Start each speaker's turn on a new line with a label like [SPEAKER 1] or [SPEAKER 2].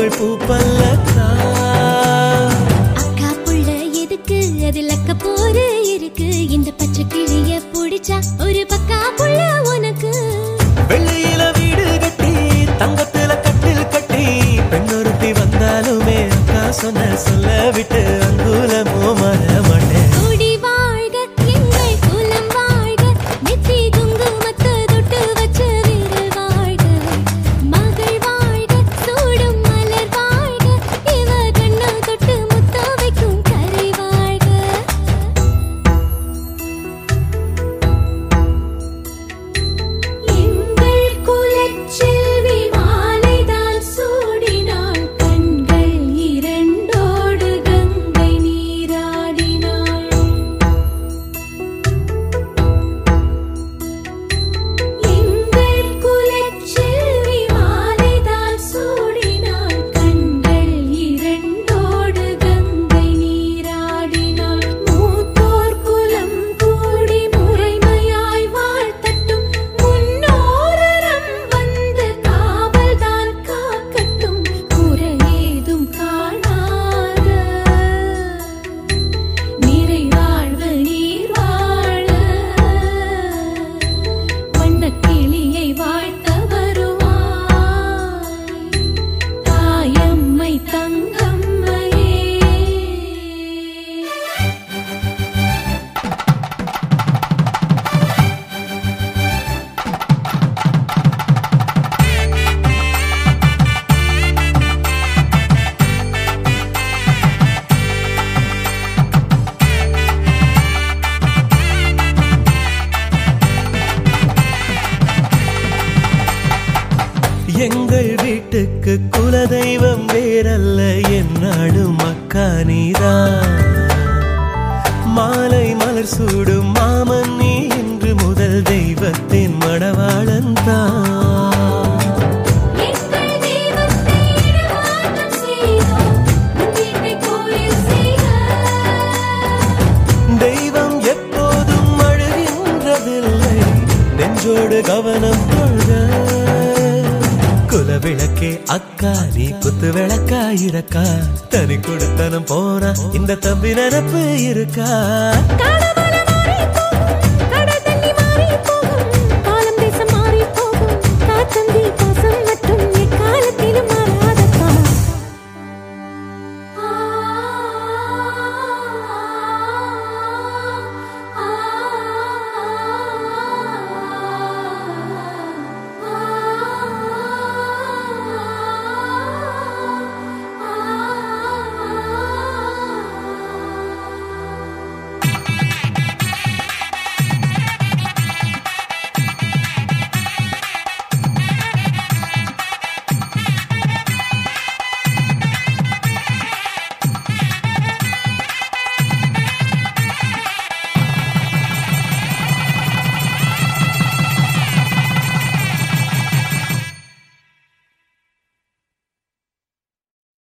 [SPEAKER 1] எங்கள் பூ பல்லக்கா
[SPEAKER 2] அக்கா புள்ள எதுக்கு அதில் அக்க போரு இருக்கு இந்த பச்சை கிளிய பிடிச்சா ஒரு பக்கா புள்ள உனக்கு
[SPEAKER 1] வெள்ளியில வீடு கட்டி தங்கத்துல கட்டில் கட்டி பெண்ணொருத்தி வந்தாலுமே அக்கா சொன்ன சொல்ல விட்டு அங்குலமோ மர மாட்டேன்
[SPEAKER 2] கூடி வாழ்க எங்கள் குலம் வாழ்க நெத்தி குங்குமத்தை தொட்டு வச்ச வீரர் வாழ்க மகள் வாழ்க சூடும் மலர் வாழ்க இவ கண்ணு தொட்டு முத்த வைக்கும் கரை வாழ்க எங்கள் குலச்செல்வி மாலைதான் சூடினாள் கண்கள் இரண்டோடு கங்கை நீராடினாள் எங்கள் குலச்செல்வி மாலைதான் சூடினாள் கண்கள் இரண்டோடு கங்கை நீராடினாள் மூத்தோர் குலம் கூடி முறைமையாய் வாழ்த்தட்டும் முன்னோரம் வந்து காவல்தான் காக்கட்டும் குறையேதும் காணாத நிறைவாழ்வு நீர் வாழ வண்ணக் கிளியை வாழ்த்த வருவாய் தாயம்மை தங்கம்மையே
[SPEAKER 1] எங்கள் வீட்டுக்கு குலதெய்வம் வேறல்ல என்னாடும் அக்கா நீதான் மாலை மலர் சூடும் மாமன் நீ இன்று முதல் தெய்வத்தின் மணவாளன் தான்
[SPEAKER 2] எங்கள் தெய்வத்தை இடமாற்றம் செய்தோம் உன் வீட்டை கோயில் செய்க
[SPEAKER 1] தெய்வம் எப்போதும் அழுகின்றதில்லை நெஞ்சோடு கவனம் கொள்க குலவிளக்கே அக்கா நீ குத்து விளக்கா இருக்கா தனி கொடுத்தனம் போனா இந்த தம்பி நினப்பு இருக்கா
[SPEAKER 2] கடவுள்